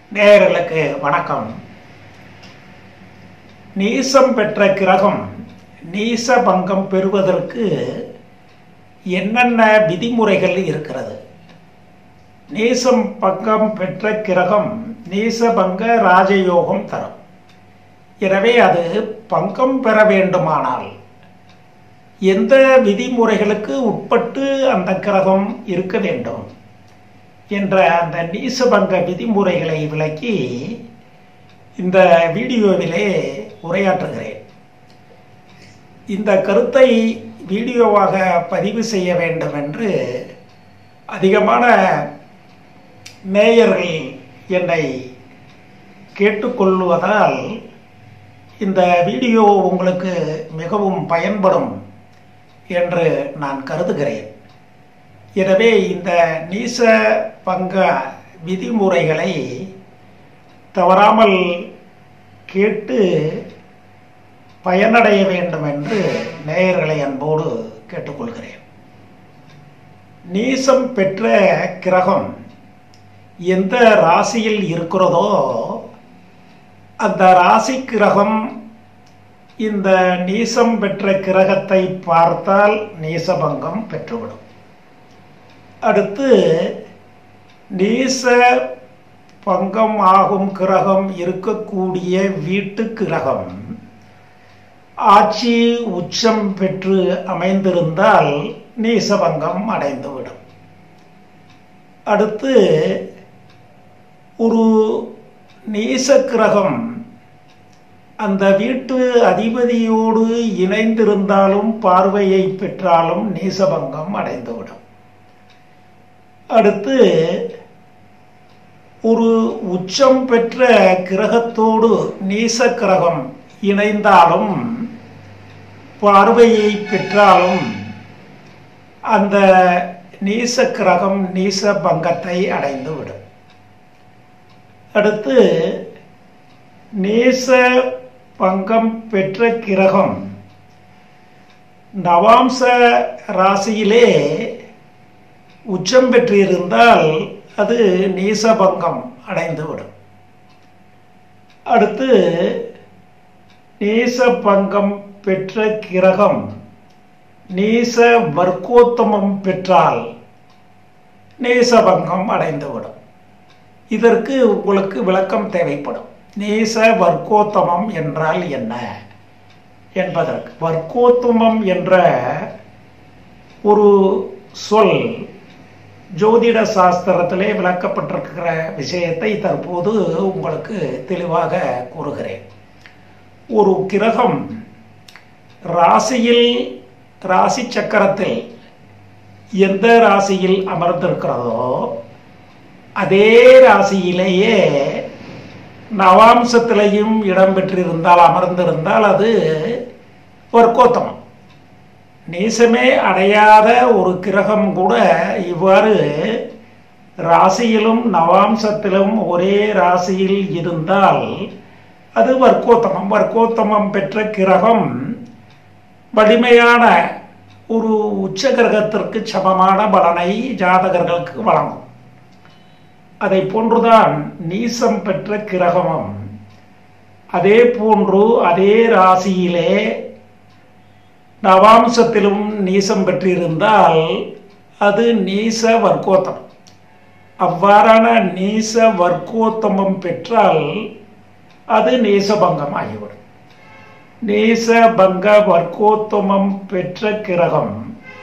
நேயர்களுக்கு வணக்கம் நீசம் பெற்ற கிரகம் நீச பங்கம் பெறுவதற்கு என்னென்ன விதிமுறைகள் இருக்கிறது நீசம் பங்கம் பெற்ற கிரகம் நீச பங்க ராஜயோகம் தரும் எனவே அது பங்கம் பெற வேண்டுமானால் எந்த விதிமுறைகளுக்கு உட்பட்டு அந்த கிரகம் இருக்க வேண்டும் என்ற அந்த நீசபங்க விதிமுறைகளை விளக்கி இந்த வீடியோவிலே உரையாற்றுகிறேன் இந்த கருத்தை வீடியோவாக பதிவு செய்ய வேண்டும் என்று அதிகமான நேயர்கள் என்னை கேட்டுக்கொள்வதால் இந்த வீடியோ உங்களுக்கு மிகவும் பயன்படும் என்று நான் கருதுகிறேன் எனவே இந்த நீச பங்க விதிமுறைகளை தவறாமல் கேட்டு பயனடைய வேண்டும் என்று நேயர்களை அன்போடு கேட்டுக்கொள்கிறேன் நீசம் பெற்ற கிரகம் எந்த ராசியில் இருக்கிறதோ அந்த ராசி கிரகம் இந்த நீசம் பெற்ற கிரகத்தை பார்த்தால் நீசபங்கம் பெற்றுவிடும் அடுத்து நீச பங்கம் ஆகும் கிரகம் இருக்கக்கூடிய வீட்டு கிரகம் ஆட்சி உச்சம் பெற்று அமைந்திருந்தால் நீசபங்கம் அடைந்துவிடும் அடுத்து ஒரு நீச கிரகம் அந்த வீட்டு அதிபதியோடு இணைந்திருந்தாலும் பார்வையை பெற்றாலும் நீசபங்கம் அடைந்துவிடும் அடுத்து ஒரு உச்சம் பெற்ற கிரகத்தோடு நீச கிரகம் இணைந்தாலும் பார்வையை பெற்றாலும் அந்த நீச கிரகம் நீச பங்கத்தை அடைந்துவிடும் அடுத்து நீச பங்கம் பெற்ற கிரகம் நவாம்ச ராசியிலே உச்சம் பெற்றிருந்தால் அது நீசபங்கம் அடைந்துவிடும் அடுத்து நீச பங்கம் பெற்ற கிரகம் நீச வர்க்கோத்தமம் பெற்றால் நீசபங்கம் அடைந்துவிடும் இதற்கு உங்களுக்கு விளக்கம் தேவைப்படும் நீச வர்க்கோத்தமம் என்றால் என்ன என்பதற்கு வர்க்கோத்தமம் என்ற ஒரு சொல் ஜோதிட சாஸ்திரத்திலே விளக்கப்பட்டிருக்கிற விஷயத்தை தற்போது உங்களுக்கு தெளிவாக கூறுகிறேன் ஒரு கிரகம் ராசியில் ராசி சக்கரத்தில் எந்த ராசியில் அமர்ந்திருக்கிறதோ அதே ராசியிலேயே நவாம்சத்திலையும் இடம் பெற்றிருந்தால் அமர்ந்திருந்தால் அது வர்க்கோத்தமம் நேசமே அடையாத ஒரு கிரகம் கூட இவ்வாறு ராசியிலும் நவாம்சத்திலும் ஒரே ராசியில் இருந்தால் அது வர்க்கோத்தமம் வர்க்கோத்தமம் பெற்ற கிரகம் வலிமையான ஒரு உச்ச கிரகத்திற்கு சமமான பலனை ஜாதகர்களுக்கு வழங்கும் அதை போன்றுதான் நீசம் பெற்ற கிரகமும் அதே போன்று அதே ராசியிலே நவாம்சத்திலும் நீசம் பெற்றிருந்தால் அது நீச வர்க்கோத்தமம் அவ்வாறான நீச வர்க்கோத்தமம் பெற்றால் அது நீசபங்கம் ஆகிவிடும் நீச பங்க வர்க்கோத்தமம் பெற்ற கிரகம்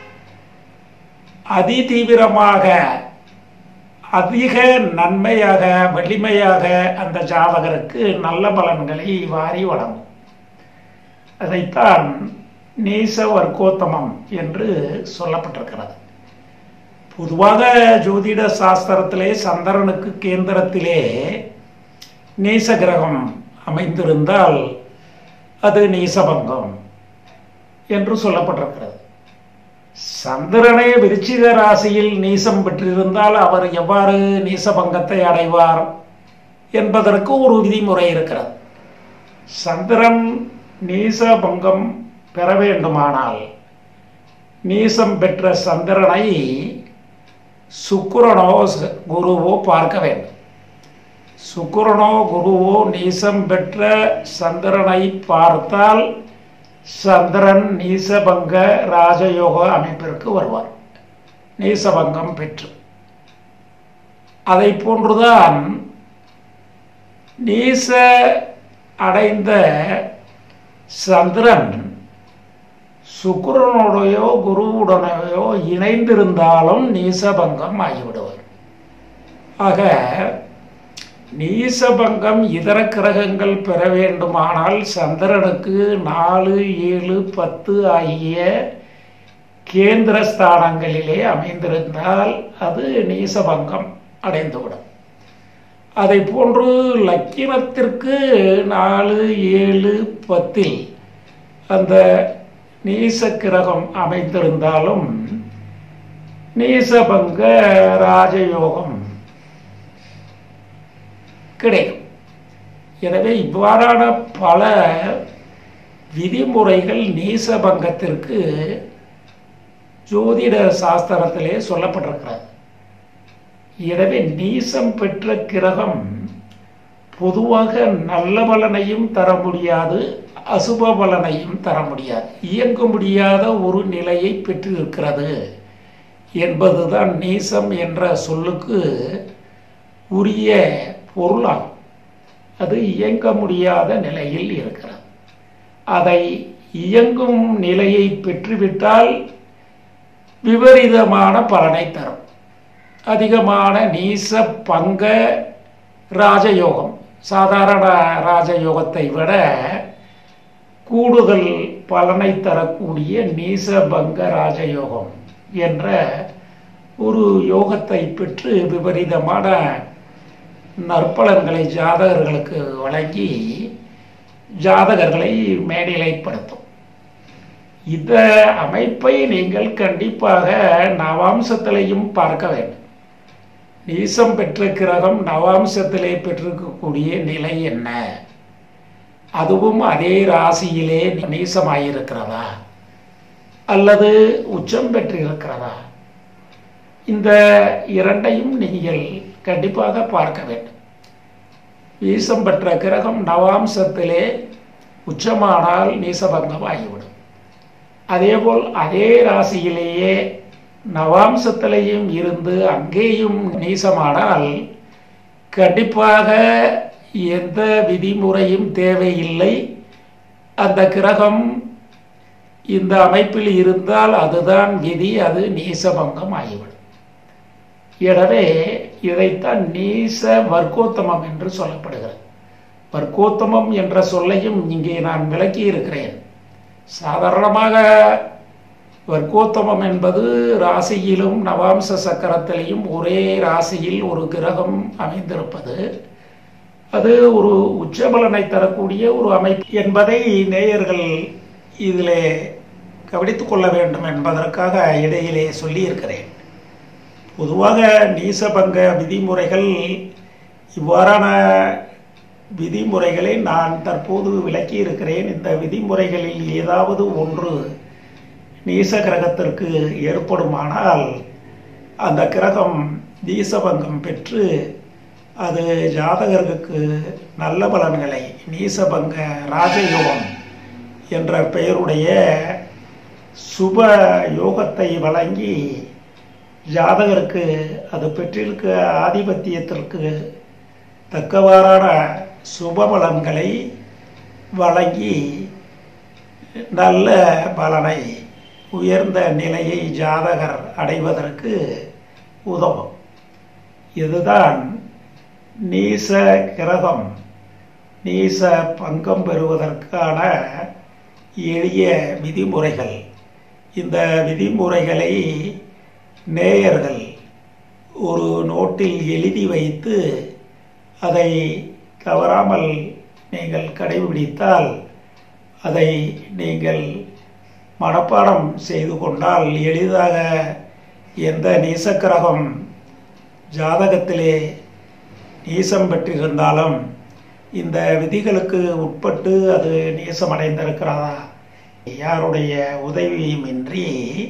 அதிதீவிரமாக அதிக நன்மையாக வலிமையாக அந்த ஜாதகருக்கு நல்ல பலன்களை வாரி வழங்கும் அதைத்தான் நீச வர்க்கோத்தமம் என்று சொல்லப்பட்டிருக்கிறது பொதுவாக ஜோதிட சாஸ்திரத்திலே சந்திரனுக்கு கேந்திரத்திலே நீச கிரகம் அமைந்திருந்தால் அது நீசபங்கம் என்று சொல்லப்பட்டிருக்கிறது சந்திரனே விருச்சிக ராசியில் நீசம் பெற்றிருந்தால் அவர் எவ்வாறு நீசபங்கத்தை அடைவார் என்பதற்கு ஒரு விதிமுறை இருக்கிறது சந்திரன் நீசபங்கம் பெற வேண்டுமானால் நீசம் பெற்ற சந்திரனை சுக்கிரனோ ச- குருவோ பார்க்க வேண்டும் சுக்கிரனோ குருவோ நீசம் பெற்ற சந்திரனை பார்த்தால் சந்திரன் நீசபங்க ராஜயோக அமைப்பிற்கு வருவார் நீசபங்கம் பெற்று அதை போன்றுதான் நீச அடைந்த சந்திரன் சுக்கிரனுடையோ குருவுடனையோ இணைந்திருந்தாலும் நீசபங்கம் ஆகிவிடுவார் ஆக நீசபங்கம் இதர கிரகங்கள் பெற வேண்டுமானால் சந்திரனுக்கு நாலு ஏழு பத்து ஆகிய கேந்திர ஸ்தானங்களிலே அமைந்திருந்தால் அது நீசபங்கம் அடைந்துவிடும் அதை போன்று லக்கினத்திற்கு நாலு ஏழு பத்தில் அந்த நீச கிரகம் அமைந்திருந்தாலும் நீசபங்க ராஜயோகம் கிடைக்கும் எனவே இவ்வாறான பல விதிமுறைகள் நீசபங்கத்திற்கு ஜோதிட சாஸ்திரத்திலே சொல்லப்பட்டிருக்கிறது எனவே நீசம் பெற்ற கிரகம் பொதுவாக நல்ல பலனையும் தர முடியாது அசுப பலனையும் தர முடியாது இயங்க முடியாத ஒரு நிலையை பெற்றிருக்கிறது என்பதுதான் நீசம் என்ற சொல்லுக்கு உரிய பொருளாகும் அது இயங்க முடியாத நிலையில் இருக்கிறது அதை இயங்கும் நிலையை பெற்றுவிட்டால் விபரீதமான பலனை தரும் அதிகமான நீச பங்க ராஜயோகம் சாதாரண ராஜயோகத்தை விட கூடுதல் பலனை தரக்கூடிய நீச பங்க ராஜயோகம் என்ற ஒரு யோகத்தை பெற்று விபரீதமான நற்பலன்களை ஜாதகர்களுக்கு வழங்கி ஜாதகர்களை மேனிலைப்படுத்தும் இந்த அமைப்பை நீங்கள் கண்டிப்பாக நவாம்சத்திலையும் பார்க்க வேண்டும் நீசம் பெற்ற கிரகம் நவாம்சத்திலே பெற்றிருக்கக்கூடிய நிலை என்ன அதுவும் அதே ராசியிலே நீசமாயிருக்கிறதா அல்லது உச்சம் பெற்றிருக்கிறதா இந்த இரண்டையும் நீங்கள் கண்டிப்பாக பார்க்க வேண்டும் நீசம் பெற்ற கிரகம் நவாம்சத்திலே உச்சமானால் நீசபங்கம் ஆகிவிடும் அதேபோல் அதே ராசியிலேயே நவாம்சத்திலையும் இருந்து அங்கேயும் நீசமானால் கண்டிப்பாக எந்த விதிமுறையும் தேவையில்லை அந்த கிரகம் இந்த அமைப்பில் இருந்தால் அதுதான் விதி அது நீசபங்கம் ஆகிவிடும் எனவே இதைத்தான் நீச வர்க்கோத்தமம் என்று சொல்லப்படுகிறது வர்க்கோத்தமம் என்ற சொல்லையும் இங்கே நான் விளக்கி இருக்கிறேன் சாதாரணமாக வர்க்கோத்தமம் என்பது ராசியிலும் நவாம்ச சக்கரத்திலையும் ஒரே ராசியில் ஒரு கிரகம் அமைந்திருப்பது அது ஒரு உச்சபலனை தரக்கூடிய ஒரு அமைப்பு என்பதை நேயர்கள் இதிலே கவனித்துக் கொள்ள வேண்டும் என்பதற்காக இடையிலே சொல்லியிருக்கிறேன் பொதுவாக நீசபங்க விதிமுறைகள் இவ்வாறான விதிமுறைகளை நான் தற்போது விளக்கி இருக்கிறேன் இந்த விதிமுறைகளில் ஏதாவது ஒன்று நீச கிரகத்திற்கு ஏற்படுமானால் அந்த கிரகம் நீசபங்கம் பெற்று அது ஜாதகருக்கு நல்ல பலன்களை நீசபங்க ராஜயோகம் என்ற பெயருடைய சுப யோகத்தை வழங்கி ஜாதகருக்கு அது பெற்றிருக்க ஆதிபத்தியத்திற்கு தக்கவாறான சுப பலன்களை வழங்கி நல்ல பலனை உயர்ந்த நிலையை ஜாதகர் அடைவதற்கு உதவும் இதுதான் நீச கிரகம் நீச பங்கம் பெறுவதற்கான எளிய விதிமுறைகள் இந்த விதிமுறைகளை நேயர்கள் ஒரு நோட்டில் எழுதி வைத்து அதை தவறாமல் நீங்கள் கடைபிடித்தால் அதை நீங்கள் மனப்பாடம் செய்து கொண்டால் எளிதாக எந்த நீசக்கிரகம் ஜாதகத்திலே நீசம் பெற்றிருந்தாலும் இந்த விதிகளுக்கு உட்பட்டு அது நீசமடைந்திருக்கிறதா யாருடைய உதவியும் இன்றி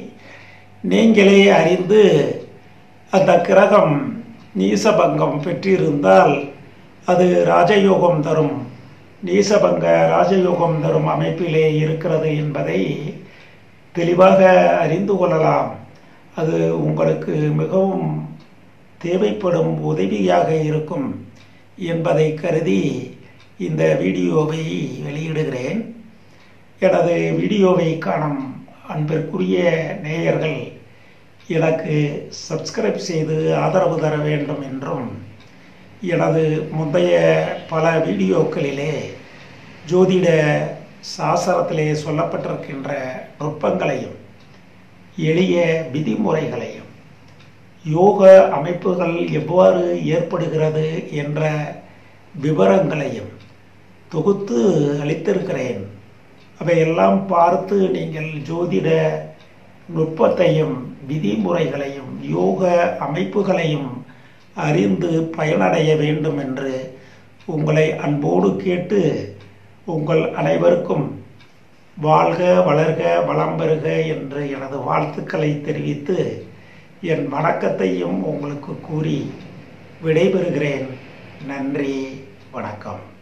நீங்களே அறிந்து அந்த கிரகம் நீசபங்கம் பெற்றிருந்தால் அது ராஜயோகம் தரும் நீசபங்க ராஜயோகம் தரும் அமைப்பிலே இருக்கிறது என்பதை தெளிவாக அறிந்து கொள்ளலாம் அது உங்களுக்கு மிகவும் தேவைப்படும் உதவியாக இருக்கும் என்பதை கருதி இந்த வீடியோவை வெளியிடுகிறேன் எனது வீடியோவை காணும் அன்பிற்குரிய நேயர்கள் எனக்கு சப்ஸ்கிரைப் செய்து ஆதரவு தர வேண்டும் என்றும் எனது முந்தைய பல வீடியோக்களிலே ஜோதிட சாஸ்திரத்திலே சொல்லப்பட்டிருக்கின்ற நுட்பங்களையும் எளிய விதிமுறைகளையும் யோக அமைப்புகள் எவ்வாறு ஏற்படுகிறது என்ற விவரங்களையும் தொகுத்து அளித்திருக்கிறேன் அவையெல்லாம் பார்த்து நீங்கள் ஜோதிட நுட்பத்தையும் விதிமுறைகளையும் யோக அமைப்புகளையும் அறிந்து பயனடைய வேண்டும் என்று உங்களை அன்போடு கேட்டு உங்கள் அனைவருக்கும் வாழ்க வளர்க வளம் பெறுக என்று எனது வாழ்த்துக்களை தெரிவித்து என் வணக்கத்தையும் உங்களுக்கு கூறி விடைபெறுகிறேன் நன்றி வணக்கம்